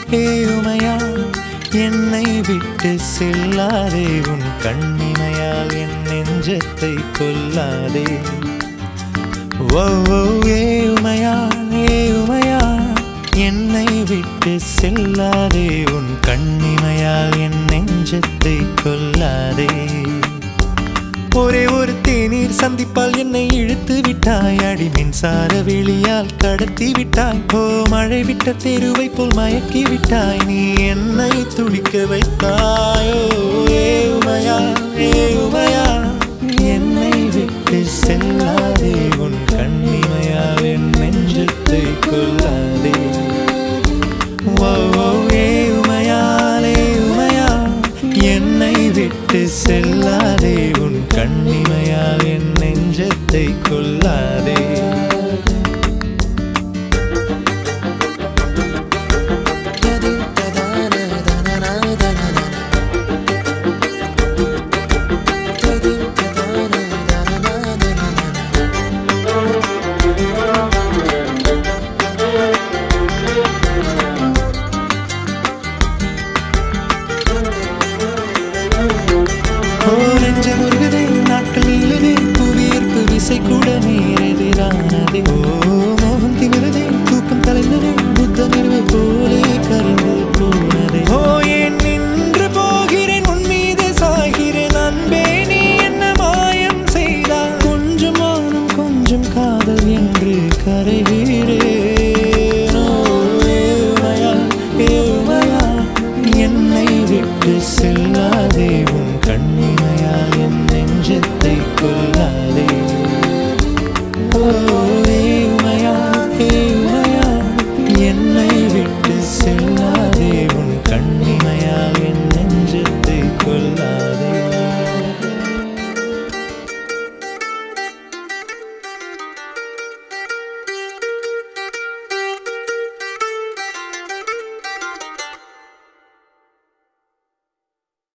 ஏயுமையா என்னை விட்டு செல்லாதே உன் கண்ணிமையால் என் நெஞ்சத்தை கொல்லாதே ஓ ஓ, ஏயுமையா ஏயுமையா என்னை விட்டு செல்லாதே உன் கண்ணிமையால் என் நெஞ்சத்தை கொல்லாதே ஒரே ஒரு தேநீர் சந்திப்பால் என்னை இழுத்து விட்டாய் அடி மின்சார வெளியால் கடத்தி விட்டாய் ஓ மழை விட்ட தெருவை போல் மயக்கி விட்டாய் நீ என்னை துடிக்க வைத்தாயோ ஏ உமையா ஏ உமையா என்னை விட்டு செல்லாதே உன் கண்ணிமையால் என் நெஞ்சத்தை கொல்லாதே ஓ ஓ, ஏ உமையாலே உமையா என்னை விட்டு செல்லாதே உன் கண்ணிமையால் என் நெஞ்சத்தை கொல்லாதே ஓ நெஞ்சம் உருகுதே நாட்கள் நீளுதே புவியீர்ப்பு விசை கூட நேரெதிரானதே ஓ மோகம் திமிருதே தூக்கம் கலைந்ததே புத்த நிறுவை போலே கரைந்து போனதே ஓ ஏன் நின்று போகிறேன் உன் மீது சாகிறேன் அன்பே நீ என்ன மாயம் செய்தாய் கொஞ்சம் மானம் கொஞ்சம் காதல் என்று கரைகிறேன் ஓ ஏழுமையா ஏழுமையா என்னை விட்டு செல்லாதே உன் கண்ணிமையால் என் நெஞ்சத்தை கொல்லாதே ஓ